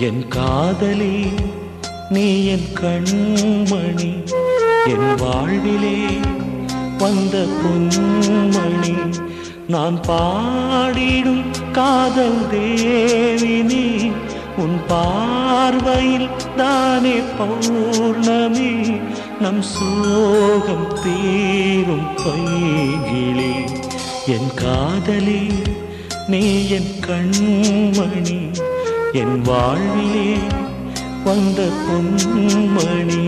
என் காதலி நீ என் கண்மணி என் வாழ்விலே வந்த பொன்மணி நான் பாடிடும் காதல் தேவினி உன் பார்வையில் தானே பௌர்ணமி நம் சோகம் தீரும் பைகிளி என் காதலி நீ என் கண்மணி என் வாழ்விலே வந்த பொன்மணி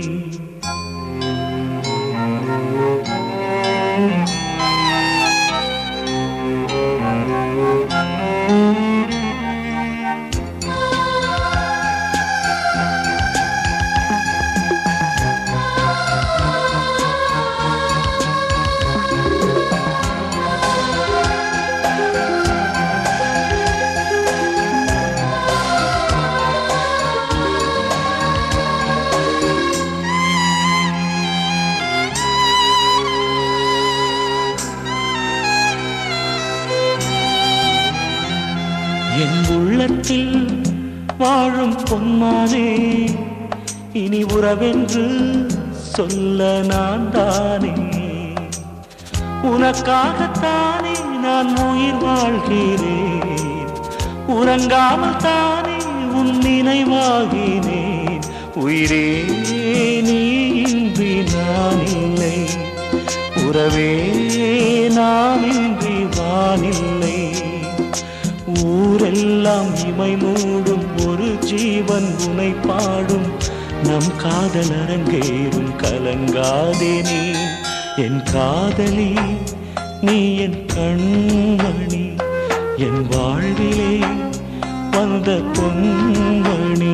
என் உள்ளத்தில் வாழும் பொன்மானே இனி உறவென்று சொல்ல நான் தானே உனக்காகத்தானே நான் உயிர் வாழ்கிறேன் உறங்காமல் தானே உன் நினைவாகினேன் உயிரே நீ இன்றி நான் இல்லை உறவே நாம் இன்றி வானில்லை ஊரெல்லாம் இமை மூடும் ஒரு ஜீவன் உனை பாடும் நம் காதல் அரங்கேறும் கலங்காதே நீ என் காதலி நீ என் கண்மணி என் வாழ்விலே வந்த பொன்மணி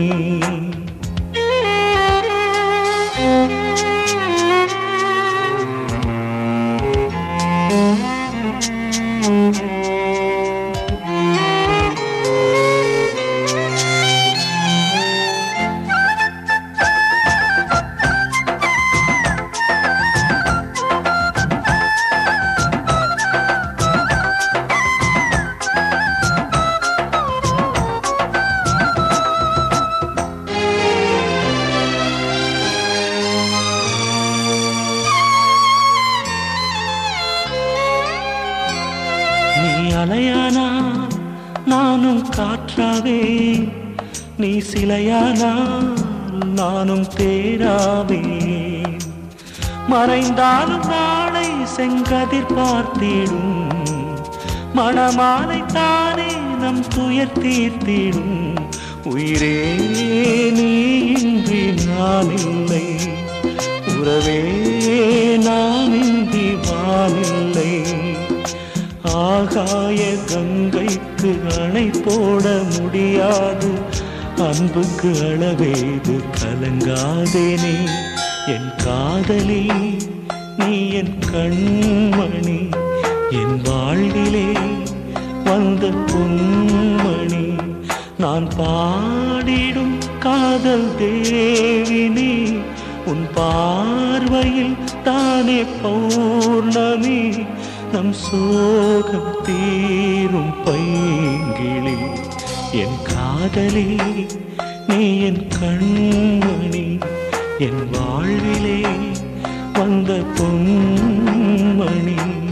நீ அலையானா நானும் காற்றாவே நீ சிலையானா நானும் தேராவே மறைந்தாலும் நாளை செங்கதிர் பார்த்திடும் மணமாலை தானே நம் துயர் தீர்த்திடும் உயிரே நீ இன்றி நான் இல்லை உறவே நாம் இன்றி வானில்லை ஆகாய கங்கைக்கு அணை போட முடியாது அன்புக்கு அளவேது கலங்காதேனே என் காதலி நீ என் கண்மணி என் வாழ்விலே வந்த பொன்மணி நான் பாடிடும் காதல் தேவினி உன் பார்வையில் தானே பௌர்ணமி நம் சோகம் தீரும் பைங்கிளி என் காதலி நீ என் கண்மணி என் வாழ்விலே வந்த பொன்மணி